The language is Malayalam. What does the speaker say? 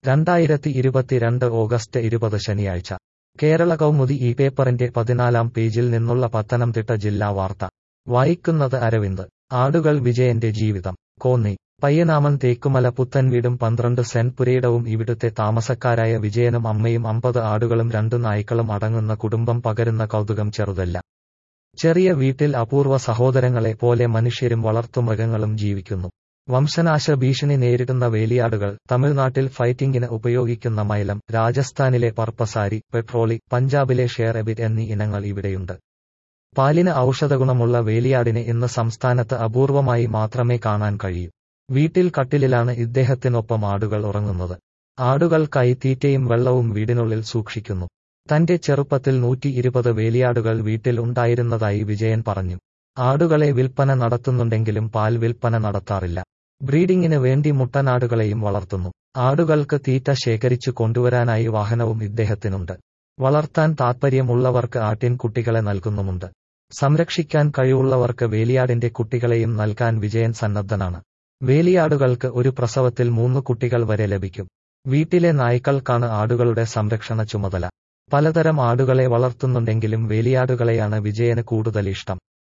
രണ്ടായിരത്തി ഇരുപത്തിരണ്ട് ഓഗസ്റ്റ് ഇരുപത് ശനിയാഴ്ച കേരള കൗമുദി ഈ പേപ്പറിന്റെ പതിനാലാം പേജിൽ നിന്നുള്ള പത്തനംതിട്ട ജില്ലാ വാർത്ത വായിക്കുന്നത് അരവിന്ദ് ആടുകൾ വിജയന്റെ ജീവിതം കോന്നി പയ്യനാമൻ തേക്കുമല പുത്തൻവീടും പന്ത്രണ്ട് സെന്റ് പുരയിടവും ഇവിടുത്തെ താമസക്കാരായ വിജയനും അമ്മയും അമ്പത് ആടുകളും രണ്ടു നായ്ക്കളും അടങ്ങുന്ന കുടുംബം പകരുന്ന കൗതുകം ചെറുതല്ല ചെറിയ വീട്ടിൽ അപൂർവ സഹോദരങ്ങളെ പോലെ മനുഷ്യരും വളർത്തുമൃഗങ്ങളും ജീവിക്കുന്നു വംശനാശ ഭീഷണി നേരിടുന്ന വേലിയാടുകൾ തമിഴ്നാട്ടിൽ ഫൈറ്റിംഗിന് ഉപയോഗിക്കുന്ന മൈലം രാജസ്ഥാനിലെ പർപ്പസാരി പെട്രോളി പഞ്ചാബിലെ ഷേർഎബിറ്റ് എന്നീ ഇനങ്ങൾ ഇവിടെയുണ്ട് പാലിന് ഔഷധഗുണമുള്ള വേലിയാടിനെ ഇന്ന് സംസ്ഥാനത്ത് അപൂർവമായി മാത്രമേ കാണാൻ കഴിയൂ വീട്ടിൽ കട്ടിലിലാണ് ഇദ്ദേഹത്തിനൊപ്പം ആടുകൾ ഉറങ്ങുന്നത് ആടുകൾക്കായി തീറ്റയും വെള്ളവും വീടിനുള്ളിൽ സൂക്ഷിക്കുന്നു തന്റെ ചെറുപ്പത്തിൽ നൂറ്റി ഇരുപത് വേലിയാടുകൾ വീട്ടിൽ ഉണ്ടായിരുന്നതായി വിജയൻ പറഞ്ഞു ആടുകളെ വിൽപ്പന നടത്തുന്നുണ്ടെങ്കിലും പാൽ വിൽപ്പന നടത്താറില്ല ബ്രീഡിങ്ങിന് വേണ്ടി മുട്ടനാടുകളെയും വളർത്തുന്നു ആടുകൾക്ക് തീറ്റ ശേഖരിച്ചു കൊണ്ടുവരാനായി വാഹനവും ഇദ്ദേഹത്തിനുണ്ട് വളർത്താൻ താൽപ്പര്യമുള്ളവർക്ക് ആട്ടിൻ കുട്ടികളെ നൽകുന്നുമുണ്ട് സംരക്ഷിക്കാൻ കഴിവുള്ളവർക്ക് വേലിയാടിന്റെ കുട്ടികളെയും നൽകാൻ വിജയൻ സന്നദ്ധനാണ് വേലിയാടുകൾക്ക് ഒരു പ്രസവത്തിൽ മൂന്ന് കുട്ടികൾ വരെ ലഭിക്കും വീട്ടിലെ നായ്ക്കൾക്കാണ് ആടുകളുടെ സംരക്ഷണ ചുമതല പലതരം ആടുകളെ വളർത്തുന്നുണ്ടെങ്കിലും വേലിയാടുകളെയാണ് വിജയന് കൂടുതൽ ഇഷ്ടം